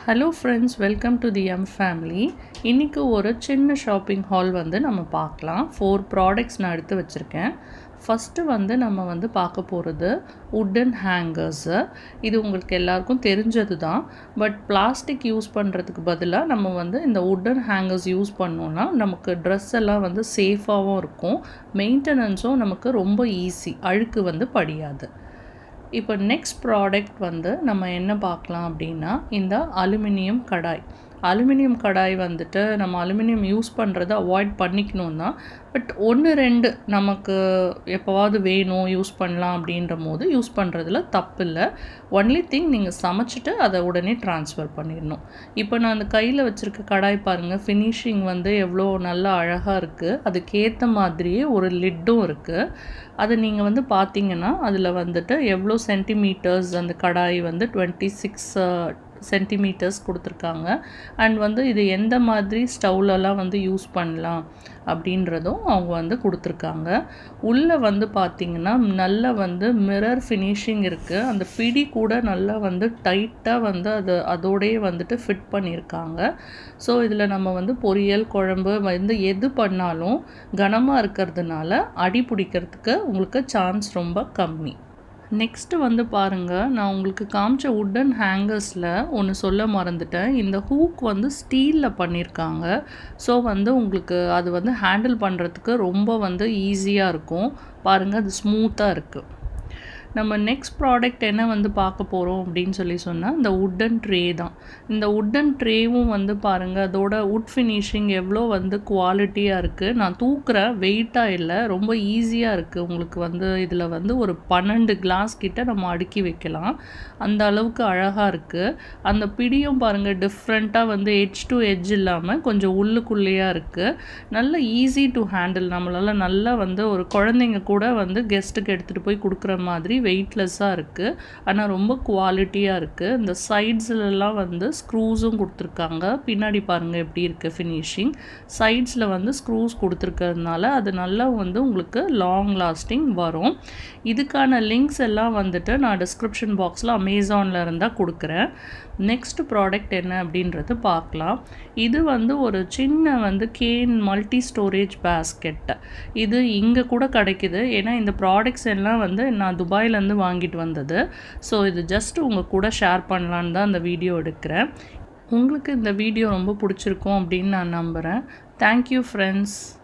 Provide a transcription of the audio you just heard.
hello friends welcome to the M family இன்றைக்கி ஒரு சின்ன ஷாப்பிங் ஹால் வந்து நம்ம பார்க்கலாம் ஃபோர் ப்ராடக்ட்ஸ் நான் எடுத்து வச்சுருக்கேன் ஃபஸ்ட்டு வந்து நம்ம வந்து பார்க்க போகிறது உட்டன் ஹேங்கர்ஸு இது உங்களுக்கு எல்லாருக்கும் தெரிஞ்சது தான் பட் பிளாஸ்டிக் யூஸ் பண்ணுறதுக்கு பதிலாக நம்ம வந்து இந்த உட்டன் ஹேங்கர்ஸ் யூஸ் பண்ணோன்னா நமக்கு ட்ரெஸ் எல்லாம் வந்து சேஃபாகவும் இருக்கும் மெயின்டெனன்ஸும் நமக்கு ரொம்ப ஈஸி அழுக்கு வந்து படியாது இப்போ நெக்ஸ்ட் ப்ராடக்ட் வந்து நம்ம என்ன பார்க்கலாம் அப்படின்னா இந்த அலுமினியம் கடாய் அலுமினியம் கடாய் வந்துட்டு நம்ம அலுமினியம் யூஸ் பண்ணுறத அவாய்ட் பண்ணிக்கணும் தான் பட் ஒன்று ரெண்டு நமக்கு எப்போவாவது வேணும் யூஸ் பண்ணலாம் அப்படின்ற போது யூஸ் பண்ணுறதுல தப்பு இல்லை ஒன்லி திங் நீங்கள் சமைச்சிட்டு அதை உடனே ட்ரான்ஸ்ஃபர் பண்ணிடணும் இப்போ நான் அந்த கையில் வச்சுருக்க கடாய் பாருங்கள் ஃபினிஷிங் வந்து எவ்வளோ நல்லா அழகாக இருக்குது அதுக்கேற்ற மாதிரியே ஒரு லிட்டும் இருக்குது அதை நீங்கள் வந்து பார்த்தீங்கன்னா அதில் வந்துட்டு எவ்வளோ சென்டிமீட்டர்ஸ் அந்த கடாய் வந்து டுவெண்ட்டி சிக்ஸ் சென்டிமீட்டர்ஸ் கொடுத்துருக்காங்க அண்ட் வந்து இது எந்த மாதிரி ஸ்டவ்லலாம் வந்து யூஸ் பண்ணலாம் அப்படின்றதும் அவங்க வந்து கொடுத்துருக்காங்க உள்ளே வந்து பார்த்திங்கன்னா நல்ல வந்து மிரர் ஃபினிஷிங் இருக்குது அந்த பிடி கூட நல்லா வந்து டைட்டாக வந்து அது அதோடையே வந்துட்டு ஃபிட் பண்ணியிருக்காங்க ஸோ இதில் நம்ம வந்து பொரியல் குழம்பு வந்து எது பண்ணாலும் கனமாக இருக்கிறதுனால அடி பிடிக்கிறதுக்கு உங்களுக்கு சான்ஸ் ரொம்ப கம்மி நெக்ஸ்ட்டு வந்து பாருங்கள் நான் உங்களுக்கு காமிச்ச உட்டன் ஹேங்கர்ஸில் ஒன்று சொல்ல மறந்துட்டேன் இந்த ஹூக் வந்து ஸ்டீலில் பண்ணியிருக்காங்க ஸோ வந்து உங்களுக்கு அது வந்து ஹேண்டில் பண்ணுறதுக்கு ரொம்ப வந்து ஈஸியாக இருக்கும் பாருங்கள் அது ஸ்மூத்தாக இருக்குது நம்ம நெக்ஸ்ட் ப்ராடக்ட் என்ன வந்து பார்க்க போகிறோம் அப்படின்னு சொல்லி சொன்னால் இந்த உட்டன் ட்ரே தான் இந்த உட்டன் ட்ரேவும் வந்து பாருங்கள் அதோட உட் ஃபினிஷிங் எவ்வளோ வந்து குவாலிட்டியாக இருக்குது நான் தூக்குறேன் வெயிட்டாக இல்லை ரொம்ப ஈஸியாக இருக்குது உங்களுக்கு வந்து இதில் வந்து ஒரு பன்னெண்டு கிளாஸ் கிட்ட நம்ம அடுக்கி வைக்கலாம் அந்த அளவுக்கு அழகாக இருக்குது அந்த பிடியும் பாருங்கள் டிஃப்ரெண்ட்டாக வந்து எட்ஜ் டு எட்ஜ் இல்லாமல் கொஞ்சம் உள்ளுக்குள்ளேயாக இருக்குது நல்ல ஈஸி டு ஹேண்டில் நம்மளால் நல்லா வந்து ஒரு குழந்தைங்க கூட வந்து கெஸ்ட்டுக்கு எடுத்துகிட்டு போய் கொடுக்குற மாதிரி வெயிட்லெஸ்ஸாக இருக்குது ஆனால் ரொம்ப குவாலிட்டியாக இருக்குது இந்த சைட்ஸ்லலாம் வந்து ஸ்க்ரூஸும் கொடுத்துருக்காங்க பின்னாடி பாருங்கள் எப்படி இருக்குது ஃபினிஷிங் சைட்ஸில் வந்து ஸ்க்ரூஸ் கொடுத்துருக்கிறதுனால அது நல்லா வந்து உங்களுக்கு லாங் லாஸ்டிங் வரும் இதுக்கான லிங்க்ஸ் எல்லாம் வந்துட்டு நான் டிஸ்கிரிப்ஷன் பாக்ஸில் அமேசானில் இருந்தால் கொடுக்குறேன் நெக்ஸ்ட் ப்ராடக்ட் என்ன அப்படின்றது பார்க்கலாம் இது வந்து ஒரு சின்ன வந்து கேன் மல்டி ஸ்டோரேஜ் பேஸ்கெட்டு இது இங்கே கூட கிடைக்குது ஏன்னா இந்த ப்ராடக்ட்ஸ் எல்லாம் வந்து நான் துபாயிலேருந்து வாங்கிட்டு வந்தது ஸோ இது ஜஸ்ட் உங்கள் கூட ஷேர் பண்ணலான்னு தான் இந்த வீடியோ எடுக்கிறேன் உங்களுக்கு இந்த வீடியோ ரொம்ப பிடிச்சிருக்கும் அப்படின்னு நான் நம்புகிறேன் தேங்க்யூ ஃப்ரெண்ட்ஸ்